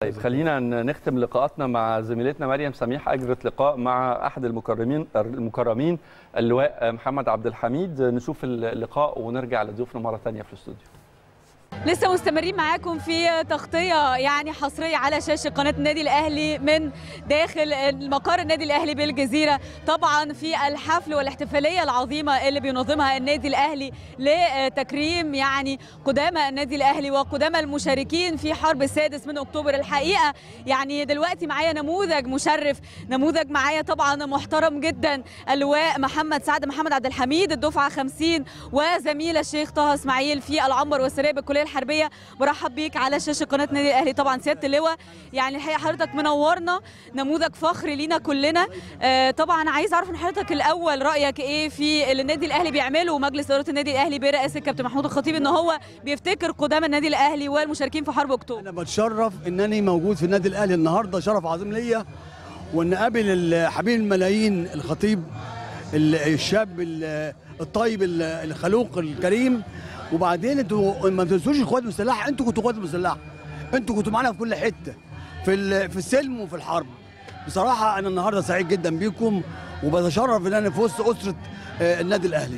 طيب خلينا نختم لقاءاتنا مع زميلتنا مريم سميح اجرت لقاء مع احد المكرمين المكرمين اللواء محمد عبد الحميد نشوف اللقاء ونرجع لضيوفنا مره ثانيه في الاستوديو لسه مستمرين معاكم في تغطية يعني حصرية على شاشة قناة النادي الأهلي من داخل مقر النادي الأهلي بالجزيرة طبعا في الحفل والاحتفالية العظيمة اللي بينظمها النادي الأهلي لتكريم يعني قدامى النادي الأهلي وقدامى المشاركين في حرب السادس من أكتوبر الحقيقة يعني دلوقتي معايا نموذج مشرف نموذج معايا طبعا محترم جدا اللواء محمد سعد محمد عبد الحميد الدفعة 50 وزميل الشيخ طه اسماعيل في العنبر والسرية بالكلية الحربيه برحب بيك على شاشه قناه النادي الاهلي طبعا سياده اللواء يعني الحقيقه حضرتك منورنا نموذج فخر لينا كلنا آه طبعا عايز اعرف من حضرتك الاول رايك ايه في اللي النادي الاهلي بيعمله ومجلس اداره النادي الاهلي برئاسه الكابتن محمود الخطيب ان هو بيفتكر قدام النادي الاهلي والمشاركين في حرب اكتوبر انا بتشرف انني موجود في النادي الاهلي النهارده شرف عظيم ليا وان اقابل حبيب الملايين الخطيب الشاب الطيب الخلوق الكريم وبعدين انتوا ما تنسوش القوات المسلحه انتوا كنتوا قوات مسلحه انتوا كنتوا معانا في كل حته في في السلم وفي الحرب بصراحه انا النهارده سعيد جدا بيكم وبتشرف ان انا في وسط اسره النادي الاهلي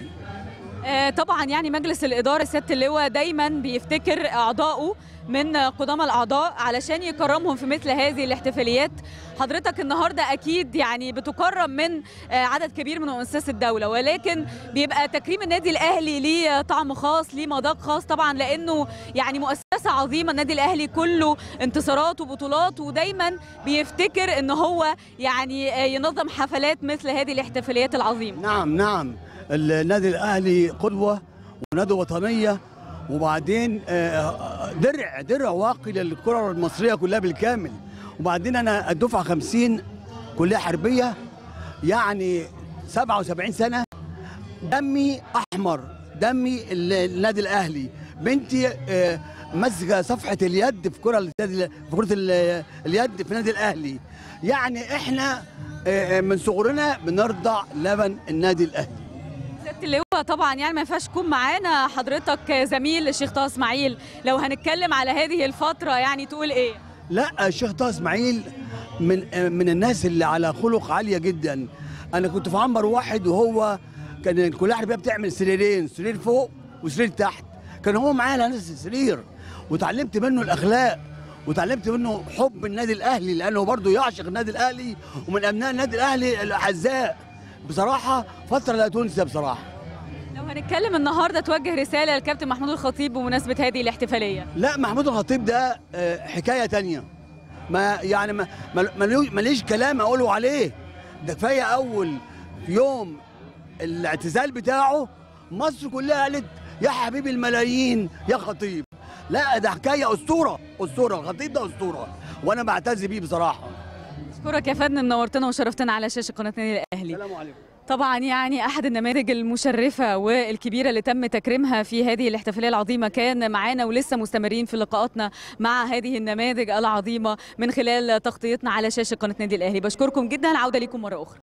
طبعا يعني مجلس الاداره سياده اللواء دايما بيفتكر اعضائه من قدامى الاعضاء علشان يكرمهم في مثل هذه الاحتفاليات حضرتك النهارده اكيد يعني بتكرم من عدد كبير من مؤسسات الدوله ولكن بيبقى تكريم النادي الاهلي ليه طعم خاص ليه مذاق خاص طبعا لانه يعني مؤسسه عظيمه النادي الاهلي كله انتصارات وبطولات ودايما بيفتكر ان هو يعني ينظم حفلات مثل هذه الاحتفاليات العظيمه نعم نعم النادي الاهلي قدوه ونادي وطنيه وبعدين درع درع واقي للكره المصريه كلها بالكامل وبعدين انا الدفعه 50 كليه حربيه يعني 77 سنه دمي احمر دمي النادي الاهلي بنتي ماسكه صفحه اليد في كره في كره اليد في النادي الاهلي يعني احنا من صغرنا بنرضع لبن النادي الاهلي سياده اللواء طبعا يعني ما ينفعش تكون معانا حضرتك زميل الشيخ طه اسماعيل لو هنتكلم على هذه الفتره يعني تقول ايه لا الشيخ طه اسماعيل من من الناس اللي على خلق عاليه جدا انا كنت في عنبر واحد وهو كان الكليه الحربيه بتعمل سريرين سرير فوق وسرير تحت كان هو معايا على نفس السرير وتعلمت منه الاخلاق وتعلمت منه حب النادي الاهلي لانه برضه يعشق النادي الاهلي ومن ابناء النادي الاهلي الاعزاء بصراحه فتره لا تنسى بصراحه لو هنتكلم النهارده توجه رساله للكابتن محمود الخطيب بمناسبه هذه الاحتفاليه لا محمود الخطيب ده حكايه تانية ما يعني ما ماليش كلام اقوله عليه ده كفايه اول يوم الاعتزال بتاعه مصر كلها قالت يا حبيب الملايين يا خطيب لا ده حكايه اسطوره اسطوره الخطيب ده اسطوره وانا بعتز بيه بصراحه اشكرك يا فندم نورتنا وشرفتنا على شاشه قناه النادي الاهلي السلام عليكم طبعا يعني احد النماذج المشرفه والكبيره اللي تم تكريمها في هذه الاحتفاليه العظيمه كان معانا ولسه مستمرين في لقاءاتنا مع هذه النماذج العظيمه من خلال تغطيتنا على شاشه قناه النادي الاهلي بشكركم جدا العوده لكم مره اخرى